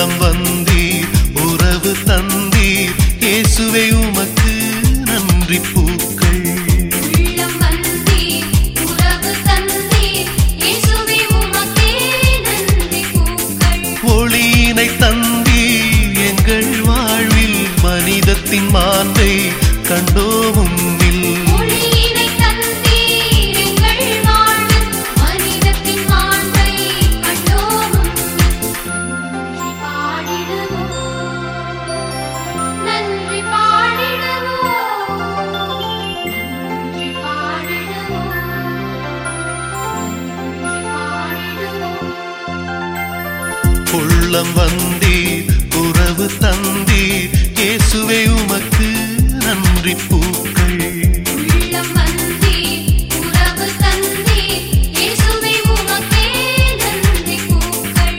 உள்ளம் வந்தீர் உறவு தந்தீர் இயேசுவே உமக்கு நன்றி பூக்கள் உள்ளம் வந்தீர் உறவு தந்தீர் இயேசுவே உமக்கே நன்றி பூக்கள் ஒளியினை தந்தீர் எங்கள் வாழ்வில் மனிதத்தின் மாண்பை கண்டோம் உம்மில் ஒளியினை தந்தீர் எங்கள் வாழ்வில் மனிதத்தின் மாண்பை கண்டோம் நன்றி பாடிடுவோம் நன்றி பாடிடுவோம் நன்றி பாடிடுவோம் நன்றி பாடிடுவோம் உள்ளம் வந்தீர் உறவு தந்தீர் இயேசுவே உமக்கு நன்றி பூக்கள் உள்ளம் வந்தீர் உறவு தந்தீர் இயேசுவே உமக்கே நன்றி பூக்கள்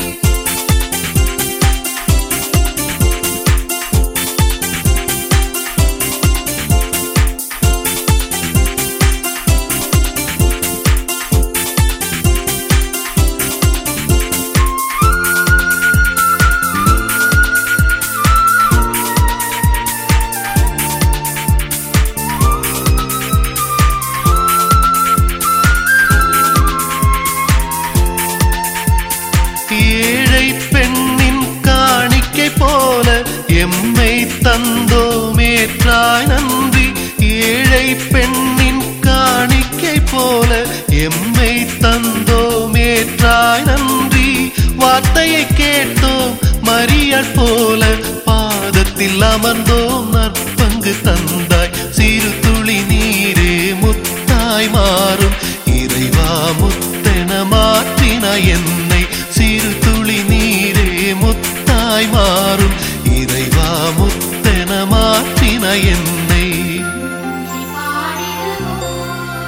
ஏழை பெண்ணின் காணிக்கை போல எம்மை தந்தோமேற்றாய் நன்றி ஏழை பெண்ணின் காணிக்கை போல எம்மை தந்தோமேற்றாய் நன்றி வார்த்தையை கேட்டோம் மரியல் போல பாதத்தில் அமர்ந்தோம் நற்பங்கு தந்தாய் சிறு துளி நீரே முத்தாய் மாறும் இறைவா முத்தென மாற்றினாய் என்னை சிறு துளி நீரே முத்தாய் மாறும் இறைவா முத்தென மாற்றினாய் என்னை நன்றி பாடிடுவோம்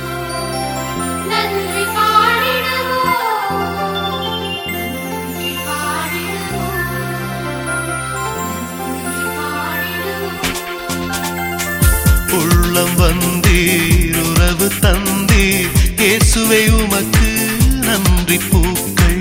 நன்றி பாடிடுவோம் நன்றி பாடிடுவோம் நன்றி பாடிடுவோம் உள்ளம் வந்தீர் உறவு தந்தீர் இயேசுவே உமக்கு நன்றி பூக்கள்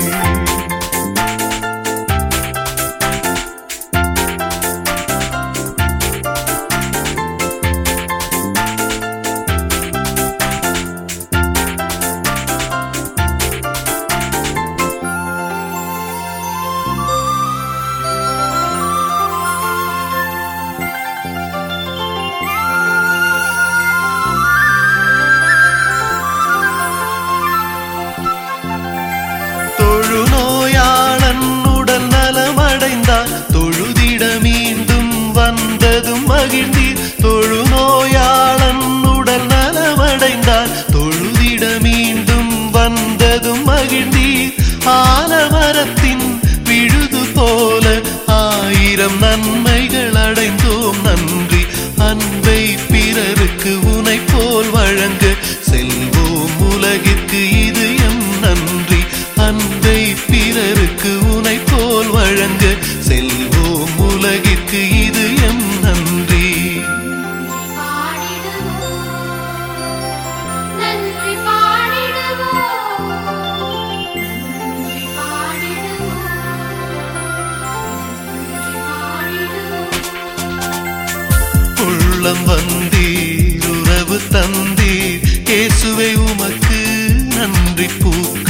தொழுநோயாளன் உடல் நலமடைந்தார் தொழுதிட மீண்டும் வந்ததும் மகிழ்ந்தீர் தொழுநோயாளன் உடல் நலமடைந்தார் தொழுதிட மீண்டும் வந்ததும் மகிழ்ந்தீர் ஆலமரத்தின் விழுது போல ஆயிரம் நன்மைகள் அடைந்தோம் நன்றி அன்பை பிறருக்கு உனை போல் வழங்க செல்வோம் உலகிற்கு இது எம் நன்றி அன்பை பிறருக்கு உனை போல் வழங்க செல்வோம் உலகிற்கு இது எம் நன்றி பாடிடுவோம் நன்றி பாடிடுவோம் நன்றி பாடிடுவோம் நன்றி பாடிடுவோம் உள்ளம் வந்தீர் உறவு தந்தீர் இயேசுவே உமக்கு நன்றி பூக்கள்